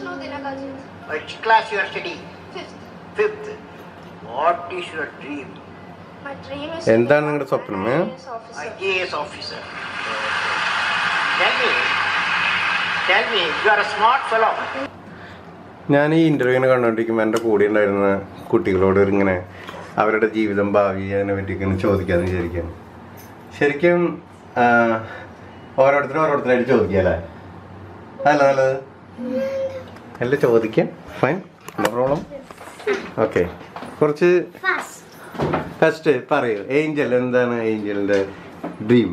No, they're not cousins. Which class you are studying? Fifth. Fifth. What is your dream? My dream is എന്താണ് to നിങ്ങളുടെ become സ്വപ്നം, an ഏ? IAS officer. IAS officer. Tell me. Tell me, you are a smart fellow. ഞാൻ ഈ ഇന്റർവ്യൂവിനെ കണ്ടുകൊണ്ടിരിക്കുമ്പോൾ എൻ്റെ കൂടെ ഉണ്ടായിരുന്ന കുട്ടികളോട് ഇങ്ങനെ അവരുടെ ജീവിതം ഭാവി അതിനെ പറ്റിയൊക്കെ ഒന്ന് ചോദിക്കാമെന്ന് വിചാരിക്കുകയാണ് ശരിക്കും ആ, ഓരോരുത്തരും ഓരോരുത്തരായിട്ട് ചോദിക്കാല്ലേ അല്ല നല്ലത് അല്ല ചോദിക്കാം ഫൈൻ നോ പ്രോബ്ലം ഓക്കെ കുറച്ച് Fast. ഫസ്റ്റ് പറയൂ ഏഞ്ചൽ എന്താണ് ഏഞ്ചലിൻ്റെ ഡ്രീം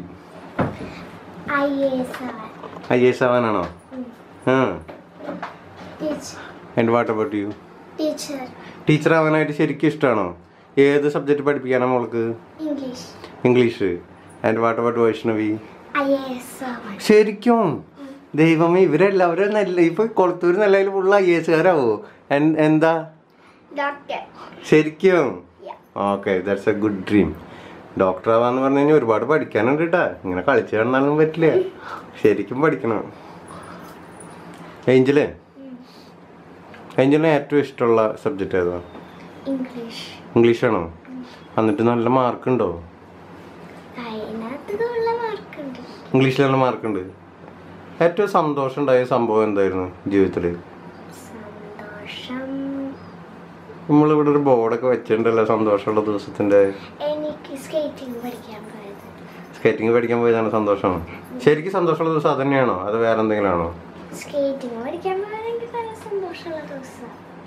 IAS. ഐ എസ് ആവാനാണോ ആ Teacher. And what about you Teacher. Teacher ആവാനായിട്ട് ശരിക്കും ഇഷ്ടമാണോ ഏത് സബ്ജക്റ്റ് പഠിപ്പിക്കാനാ മോൾക്ക് English. English and what about Vaishnavi IAS. ശരിക്കും ദൈവമേ ഇവരെല്ലാവരും നല്ല ഇപ്പൊ കൊളത്തൂർ നല്ലതിൽ ഫുള്ള് ഐ എസ് കാരാവോ എന്താ Doctor. ശരിക്കും Yeah. Okay that's a good dream doctor ആവാന്ന് പറഞ്ഞു കഴിഞ്ഞാൽ ഒരുപാട് പഠിക്കാനുണ്ട് കേട്ടാ ഇങ്ങനെ കളിച്ചു കാണാനൊന്നും പറ്റില്ല ശരിക്കും പഠിക്കണം ഏഞ്ചല് ഏഞ്ചലിന് ഏറ്റവും ഇഷ്ടമുള്ള സബ്ജക്റ്റ് ഏതാ English. ഇംഗ്ലീഷാണോ എന്നിട്ട് നല്ല മാർക്കുണ്ടോ അതിനകത്ത് ഉള്ള മാർക്കുണ്ട് ഇംഗ്ലീഷിൽ നല്ല മാർക്കുണ്ട് ഏറ്റവും സന്തോഷം ഉണ്ടായ സംഭവം എന്തായിരുന്നു ജീവിതത്തിൽ സന്തോഷം നമ്മളിവിടെ ഒരു ബോർഡൊക്കെ വെച്ചിട്ടുണ്ടല്ലോ സന്തോഷമുള്ള ദിവസത്തിന്റെ എനിക്ക് സ്കേറ്റിംഗ് പഠിക്കാൻ പോയത് സ്കേറ്റിംഗ് പഠിക്കാൻ പോയതാണ് സന്തോഷം ശരിക്കും സന്തോഷമുള്ള ദിവസം അത് തന്നെയാണോ അത് വേറെ എന്തെങ്കിലും ആണോ സ്കേറ്റിംഗ് പഠിക്കാൻ പോയത് എനിക്ക് നല്ല സന്തോഷമുള്ള ദിവസം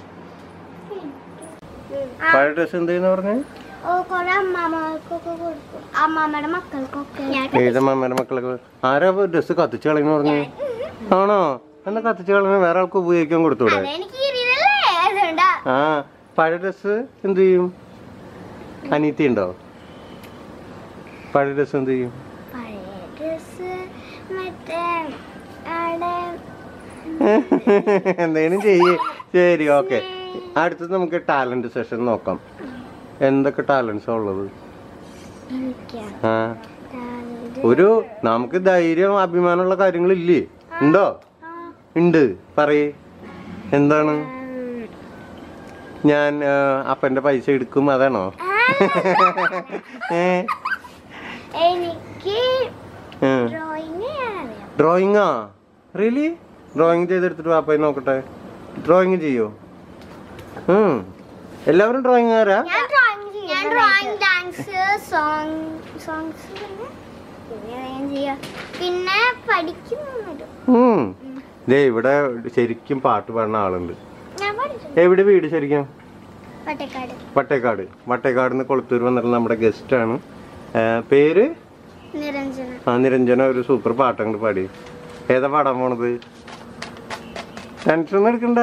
പഴയ ഡ്രസ് എന്തെന്ന് പറഞ്ഞേ ഓ കൊറേ അമ്മാമ്മക്കൊക്കെ കൊടുക്കും അമ്മാമ്മയുടെ മക്കൾക്കൊക്കെ ഏതമ്മയുടെ മക്കളൊക്കെ ആരാ ഡ്രസ് കത്തിച്ച് കളയുന്നു പറഞ്ഞു ആണോ എന്നാ കത്തിച്ച് കളയുന്ന വേറെ ആൾക്ക് ഉപയോഗിക്കാൻ കൊടുത്തൂടെ അതെനിക്ക് കീറിയതല്ലേ അതുകൊണ്ടാ ആ പഴയ ഡ്രസ് എന്ത് ചെയ്യും അനീത്തി ഉണ്ടോ പഴയ ഡ്രസ് എന്ത് ചെയ്യും പഴയ ഡ്രസ് മറ്റേ അവിടെ എന്തെങ്കിലും ചെയ്യേ ശരി ഓക്കെ അടുത്തത് നമുക്ക് ടാലന്റ് സെഷൻ നോക്കാം എന്തൊക്കെ ടാലൻസ് ഉള്ളത് എനിക്ക് ആ ഒരു നമുക്ക് ധൈര്യം അഭിമാനമുള്ള കാര്യങ്ങളില്ലേ ഉണ്ടോ ഉണ്ട് പറയേ എന്താണ് ഞാൻ ആ, അപ്പന്റെ പൈസ എടുക്കും അതാണോ ഏ എനിക്ക് ഡ്രോയിങ് അറിയാം ഡ്രോയിങ്ങാ റിയലി ഡ്രോയിങ് ചെയ്തെടുത്തിട്ട് വാപ്പയെ നോക്കട്ടെ ഡ്രോയിങ് ചെയ്യോ ഉം. എല്ലാവരും ഡ്രോയിങ്ങുകാരാ ഞാൻ ഡ്രോയിങ് ഞാൻ ഡ്രോയിങ് ഡാൻസ് സോങ് സോങ്സ് പിന്നെ പിന്നെ ഞാൻ ചെയ്യാം പിന്നെ പഠിക്കുന്നുണ്ട് ഉം. ദേ ഇവിടെ ശരിക്കും പാട്ട് പാടുന്ന ആളുണ്ട് ഞാൻ പഠിച്ചു എവിടെ വീട് ശരിക്കും പട്ടക്കാട് വട്ടേക്കാട് വട്ടേക്കാട് നിന്ന് കൊളത്തൂർ വന്നിട്ടുള്ള നമ്മുടെ ഗസ്റ്റ് ആണ് ആ, പേര് നിരഞ്ജന ആ നിരഞ്ജന ഒരു സൂപ്പർ പാട്ട് അങ്ങോട്ട് പാടി ഏതാ പാടാൻ പോണത് ടെൻഷൻ ഒന്നും എടുക്കണ്ട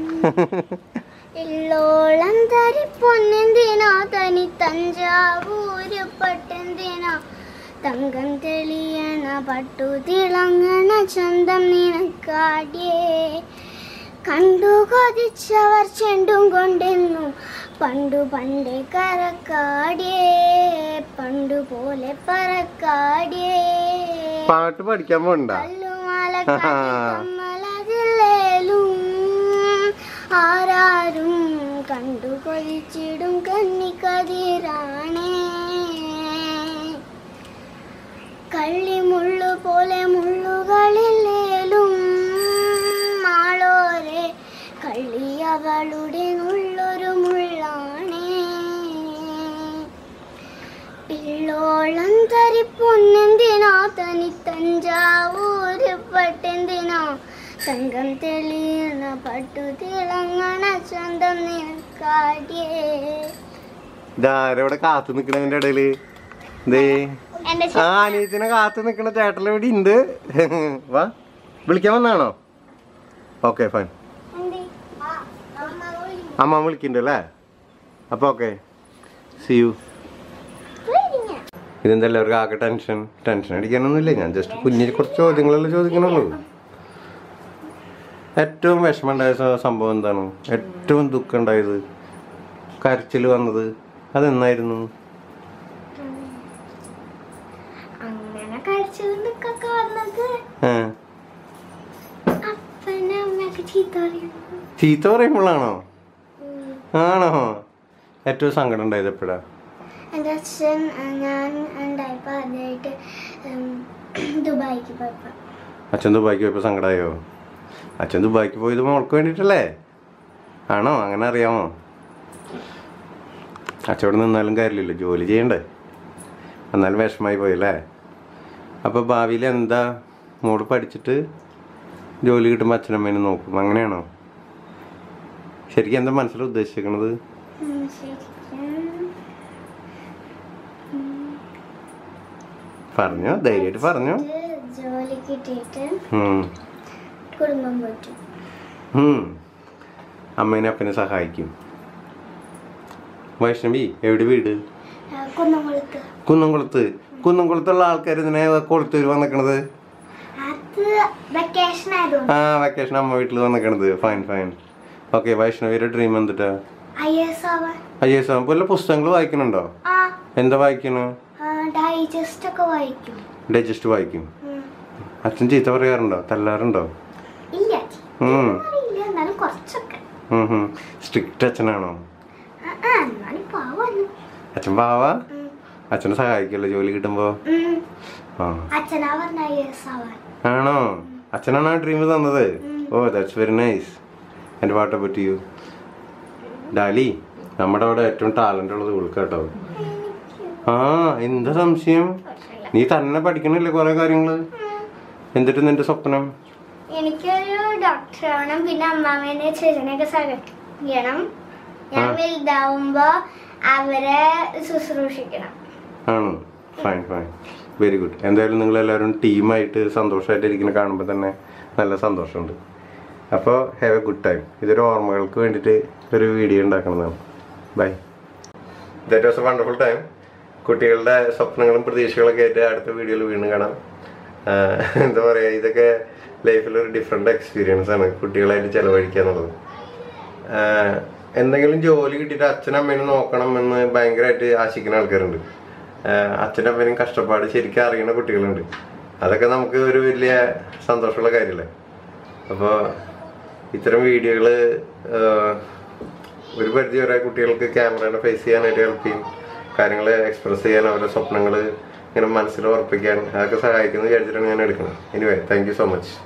ഇല്ലോളം തരി പൊന്നെന്തിനോ തനി തഞ്ചാവൂര് പട്ടെന്തിനോ തങ്കം തെളിയണ പട്ടു തിളങ്ങണ ചന്തം നിനക്കാടിയേ കണ്ടു കൊതിച്ചവർ ചെണ്ടും കൊണ്ടെന്നു പണ്ടു പണ്ടേ കരക്കാടിയേ പണ്ടു പോലെ പറക്കാടിയേ പാട്ട് പഠിക്കാൻ പോണ്ട കല്ലുമാലതില്ലേലും ആരാരും കണ്ടു കൊതിച്ചിടും കന്നിക്കതിരാണേ കള്ളിമുള്ളു പോലെ മുള്ളുകളില്ലേലും മാളോരെ കള്ളി അവളുടെ നുള്ളൊരു മുള്ളാണേ ഇള്ളോളം തരിപ്പൊന്നെന്തിനോ തനി തഞ്ചാവൂര് പട്ടെന്തിനോ തങ്കം തെളിയുന്ന പട്ടു തിളങ്ങണ സ്വന്തം നിനക്കാടിയേ ഇതാരവിടെ കാത്തു നിക്കണതിന്റെ ഇടയില് ദേ എന്റെ ആ അനിയത്തിനെ കാത്തു നിക്കണ ചേട്ടൻ ഇവിടെ ഉണ്ട് വാ വിളിക്കാൻ വന്നാണോ ഓക്കെ ഫൈൻ അമ്മ വിളിക്കണ്ട് അല്ലേ അപ്പൊ ഓക്കെ സി യു ഇതെന്താ എല്ലാവർക്കും ആകെ ടെൻഷൻ ടെൻഷൻ അടിക്കാനൊന്നുമില്ല ഞാൻ ജസ്റ്റ് കുഞ്ഞിന് കുറച്ച് ചോദ്യങ്ങളെല്ലാം ചോദിക്കണുള്ളൂ ഏറ്റവും വിഷമം ഉണ്ടായ സ- സംഭവം എന്താണ് ഏറ്റവും ദുഃഖം ഉണ്ടായത് കരച്ചിൽ വന്നത് അതെന്നായിരുന്നു അങ്ങനെ കഴിച്ചു നിക്കൊക്കെ വന്നത് ഏ അപ്പനെ അമ്മയൊക്കെ ചീത്ത പറയുമ്പോൾ ചീത്ത പറയുമ്പോഴാണോ ആണോ ഏറ്റവും സങ്കടം ഉണ്ടായത് എപ്പോഴാ എൻ്റെ അച്ഛൻ ആ, ഞാൻ ഉണ്ടായപ്പോൾ ആദ്യമായിട്ട് ഉം, ദുബായിക്ക് പോയപ്പോൾ അച്ഛൻ ദുബായിക്ക് പോയപ്പോൾ സങ്കടമായോ അച്ഛൻ ദുബായിക്ക് പോയത് മോൾക്ക് വേണ്ടിയിട്ടല്ലേ ആണോ അങ്ങനെ അറിയാമോ അച്ഛവിടെ നിന്നാലും കാര്യമില്ലല്ലോ ജോലി ചെയ്യണ്ടേ എന്നാലും വിഷമായി പോയല്ലേ അപ്പോൾ ഭാവിയിൽ എന്താ മോള് പഠിച്ചിട്ട് ജോലി കിട്ടുമ്പോൾ അച്ഛനമ്മേനെ നോക്കും അങ്ങനെയാണോ ശരിക്കും എന്താ മനസ്സിൽ ഉദ്ദേശിക്കുന്നത് ഉം, ശരിക്കും പറഞ്ഞോ ധൈര്യമായിട്ട് പറഞ്ഞോ ഇത് ജോലി കിട്ടിയിട്ട് ഉം. കുടുംബം പോറ്റും ഉം. അമ്മേനെ അപ്പനെ സഹായിക്കും വൈഷ്ണവി എവിടെ വീട് ആ, കുന്നംകുളത്ത് കുന്നംകുളത്ത് കുന്നംകുളത്തുള്ള ആൾക്കാർ ഇതിനെ കൊളുത്തൂർ വന്നിക്കണത് അത് വെക്കേഷൻ ആയതുകൊണ്ട് ആ വെക്കേഷൻ അമ്മ വീട്ടിൽ വന്നിക്കണത് ഫൈൻ ഫൈൻ ഓക്കെ വൈഷ്ണവിയുടെ ഡ്രീം എന്തിട്ടാ ഐ എസ് ആവാൻ അയ്യോ സാർ വല്ല പുസ്തകങ്ങൾ വായിക്കണുണ്ടോ ആ എന്താ വായിക്കണു ഡൈജസ്റ്റ് ഒക്കെ വായിക്കും ഡൈജസ്റ്റ് വായിക്കും ഉം. അച്ഛൻ ചീത്ത പറയാറുണ്ടോ തല്ലാറുണ്ടോ ഇല്ല ഉം. അറിയില്ല എന്നാലും കുറച്ചൊക്കെ സ്ട്രിക്റ്റ് അച്ഛനാണോ ആ, ആ, എന്നാലും പാവാണ് അച്ഛൻ പാവാ അച്ഛനെ സഹായിക്കല്ലോ ജോലി കിട്ടുമ്പോ ആ അച്ഛനാ പറഞ്ഞ ഐ എസ് ആവാൻ ആണോ അച്ഛനാണ് ആ ഡ്രീം തന്നത് ഓ ദാറ്റ്സ് വെരി നൈസ് എൻ്റെ പാട്ടെ പറ്റി യു ഡാലി നമ്മുടെ അവിടെ ഏറ്റവും ടാലൻ്റ് ഉള്ളത് ഉൾക്ക് കേട്ടോ ആ എന്താ സംശയം നീ തന്നെ പഠിക്കണില്ലേ കുറെ കാര്യങ്ങള് എന്നിട്ട് നിന്റെ സ്വപ്നം എനിക്കൊരു ഡോക്ടർ ആവണം പിന്നെ അമ്മാമേനെ ചേച്ചനെയൊക്കെ സഹായിക്കണം ഞാൻ ആ. വലുതാവുമ്പോ അവരെ ശുശ്രൂഷിക്കണം ആണോ ഫൈൻ ഫൈൻ വെരി ഗുഡ് എന്തായാലും നിങ്ങൾ എല്ലാവരും ടീമായിട്ട് സന്തോഷമായിട്ട് ഇരിക്കുന്ന കാണുമ്പോൾ തന്നെ നല്ല സന്തോഷമുണ്ട് അപ്പോൾ ഹാവ് എ ഗുഡ് ടൈം ഇതൊരു ഓർമ്മകൾക്ക് വേണ്ടിയിട്ട് ഒരു വീഡിയോ ഉണ്ടാക്കുന്നതാണ് bye that was a wonderful time കുട്ടികളുടെ സ്വപ്നങ്ങളും പ്രതീക്ഷകളൊക്കെ ആയിട്ട് അടുത്ത വീഡിയോയിൽ വീണ്ടും കാണാം ആഹ് എന്താ പറയുക ഇതൊക്കെ ലൈഫിൽ ഒരു ഡിഫറെൻ്റ് എക്സ്പീരിയൻസ് ആണ് കുട്ടികളായിട്ട് ചിലവഴിക്കുക എന്നുള്ളത് ആഹ് എന്തെങ്കിലും ജോലി കിട്ടിയിട്ട് അച്ഛനും അമ്മേനും നോക്കണം എന്ന് ഭയങ്കരമായിട്ട് ആശിക്കുന്ന ആൾക്കാരുണ്ട് ആഹ് അച്ഛനും അമ്മേനും കഷ്ടപ്പാട് ശരിക്കും അറിയുന്ന കുട്ടികളുണ്ട് അതൊക്കെ നമുക്ക് ഒരു വലിയ സന്തോഷമുള്ള കാര്യമല്ലേ അപ്പോൾ ഇത്തരം വീഡിയോകൾ ഒരു പരിധി വരെ കുട്ടികൾക്ക് ക്യാമറേനെ ഫേസ് ചെയ്യാനായിട്ട് ഹെൽപ്പ് ചെയ്യും കാര്യങ്ങൾ എക്സ്പ്രസ് ചെയ്യാൻ അവരുടെ സ്വപ്നങ്ങൾ ഇങ്ങനെ മനസ്സിൽ ഉറപ്പിക്കാൻ അതൊക്കെ സഹായിക്കുന്നു വിചാരിച്ചിട്ടാണ് ഞാൻ എടുക്കുന്നത് anyway thank you so much